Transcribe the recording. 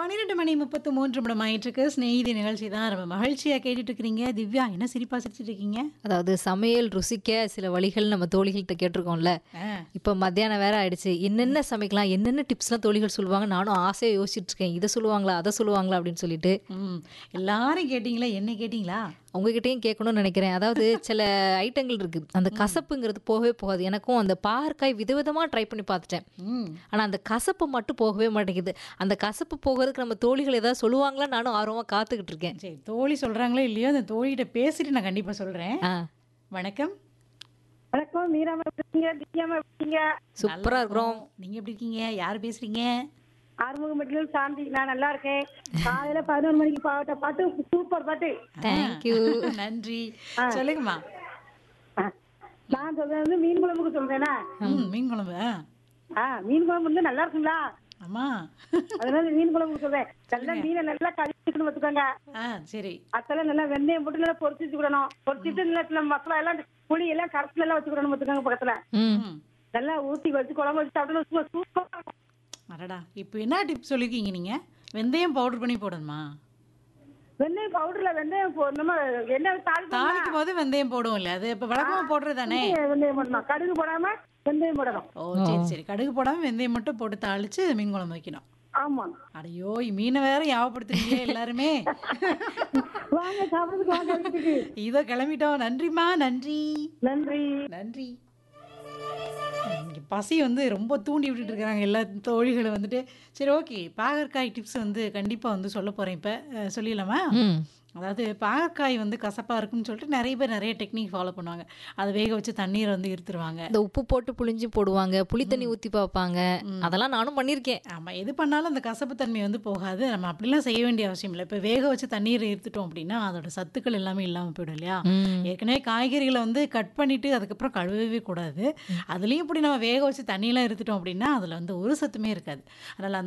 பன்னிரெண்டு மணி முப்பத்து மூன்று நிமிடம் ஆயிட்டிருக்கு ஸ்நேகிதி நிகழ்ச்சி தான் ரொம்ப மகிழ்ச்சியாக கேட்டுட்டு இருக்கிறீங்க திவ்யா என்ன சிரிப்பா சிரிச்சிட்டு இருக்கீங்க அதாவது சமையல் ருசிக்க சில வழிகள் நம்ம தோழிகள்கிட்ட கேட்டிருக்கோம்ல ஆ, இப்போ மத்தியானம் வேற ஆயிடுச்சு என்னென்ன சமைக்கலாம் என்னென்ன டிப்ஸ்லாம் தோழிகள் சொல்லுவாங்க நானும் ஆசையாக யோசிச்சுட்டு இருக்கேன் இதை சொல்லுவாங்களா அதை சொல்லுவாங்களா அப்படின்னு சொல்லிட்டு ம் எல்லாரும் கேட்டிங்களா என்ன கேட்டிங்களா உங்ககிட்டயும் கேட்கணும்னு நினைக்கிறேன் அதாவது சில ஐட்டங்கள் இருக்கு அந்த கசப்புங்கிறது போகவே போகாது எனக்கும் அந்த பாகற்காய் விதவிதமா ட்ரை பண்ணி பார்த்துட்டேன் ம் ஆனா அந்த கசப்பு மட்டும் போகவே மாட்டேங்குது அந்த கசப்பு போகிறதுக்கு நம்ம தோழிகள் ஏதாவது சொல்லுவாங்களா நானும் ஆர்வமா காத்துக்கிட்டு இருக்கேன் சரி தோழி சொல்கிறாங்களோ இல்லையோ அந்த தோழிகிட்ட பேசிட்டு நான் கண்டிப்பாக சொல்கிறேன் ஆ வணக்கம் வணக்கம் மீராமா எப்படி இருக்கீங்க திவ்யாமா எப்படி இருக்கீங்க சூப்பரா இருக்கிறோம் நீங்கள் எப்படி இருக்கீங்க யார் பேசுகிறீங்க ஆறுமுகமெட்டிலும் சாந்தி நான் நல்லா இருக்கேன் காலையில பதினொரு மணிக்கு பாட்ட பாட்டு சூப்பர் பாட்டு தேங்க்யூ நன்றி சொல்லுங்கம்மா ஆ, நான் சொல்றது வந்து மீன் குழம்புக்கு சொல்றேனா ம் மீன் குழம்பு ஆ. ஆ மீன் குழம்பு வந்து நல்லா இருக்குங்களா ஆமா அதனால மீன் குழம்புக்கு சொல்றேன் நல்லா மீனை நல்லா கழுவிக்கணும் வச்சுக்கோங்க ஆ சரி அத்தெல்லாம் நல்லா வெந்தயம் போட்டு நல்லா பொரிச்சு வச்சுக்கிடணும் பொரிச்சிட்டு நல்லா மசாலா எல்லாம் புளி எல்லாம் கரைசல் எல்லாம் வச்சுக்கிடணும் வச்சுக்கோங்க பக்கத்துல ம் ம் நல்லா ஊத்தி வச்சு குழம்பு வச்சு சாப்பிட்டோம் சூப்பர் சூப்பரா இருக்கும். அடடா இப்போ என்ன டிப் சொல்லியிருக்கீங்க நீங்கள் வெந்தயம் பவுடர் பண்ணி போடணுமா வெந்தயம் பவுடர்ல வெந்தயம் போ- நம்ம என்ன தாளிப்பு தாளிக்கும் போது வெந்தயம் போடுவோம் இல்ல அது இப்போ வழக்கமாக போடுறது தானே வெந்தயம் போடணும் கடுகு போடாம வெந்தயம் போடணும் ஓ சரி சரி கடுகு போடாமல் வெந்தயம் மட்டும் போட்டு தாளிச்சு மீன் குழம்பு வைக்கணும் ஆமா அடையோ மீனை வேற ஞாபகப்படுத்துறீங்க எல்லாருமே வாங்க சாப்பிடுறதுக்கு வாங்க வீட்டுக்கு இதோ கிளம்பிட்டோம் நன்றிம்மா நன்றி நன்றி நன்றி இங்க பசி வந்து ரொம்ப தூண்டி விட்டுட்டு இருக்காங்க எல்லா தோழிகளும் வந்துட்டு சரி ஓகே பாகற்காய் டிப்ஸ் வந்து கண்டிப்பாக வந்து சொல்ல போகிறேன் இப்போ சொல்லிடலாமா ம் அதாவது பாகற்காய் வந்து கசப்பாக இருக்குன்னு சொல்லிட்டு நிறைய பேர் நிறைய டெக்னிக் ஃபாலோ பண்ணுவாங்க அதை வேக வச்சு தண்ணீரை வந்து இருத்துருவாங்க இந்த உப்பு போட்டு புளிஞ்சு போடுவாங்க புளி தண்ணி ஊத்தி பார்ப்பாங்க அதெல்லாம் நானும் பண்ணியிருக்கேன் ஆமாம் எது பண்ணாலும் அந்த கசப்பு தன்மை வந்து போகாது நம்ம அப்படிலாம் செய்ய வேண்டிய அவசியம் இல்லை இப்போ வேக வச்சு தண்ணீரை இருத்துட்டோம் அப்படின்னா அதோட சத்துக்கள் எல்லாமே இல்லாமல் போயிடும் இல்லையா ம். ஏற்கனவே காய்கறிகளை வந்து கட் பண்ணிட்டு அதுக்கப்புறம் கழுவவே கூடாது அதுலேயும் இப்படி நம்ம வேக வச்சு தண்ணியெலாம் இருத்துட்டோம் அப்படின்னா அதில் வந்து ஒரு சத்துமே இருக்காது அதனால் அந்த